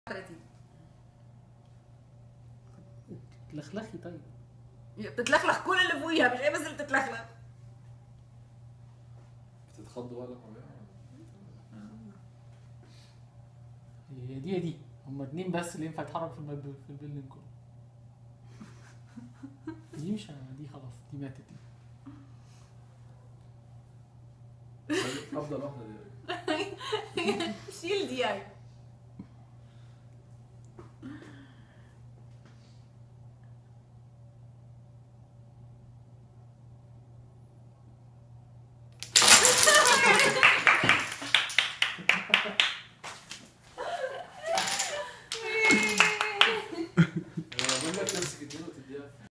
30 تلخلخي طيب بتتلخلخ كل اللي فوقيها مش هي بس اللي بتتلخلخ بتتخض ولا طبيعي هي دي هي دي هما اتنين بس اللي ينفع يتحركوا في المب... في البيلدينج كله دي مش دي خلاص دي ماتت دي افضل واحده دي شيل دي يعني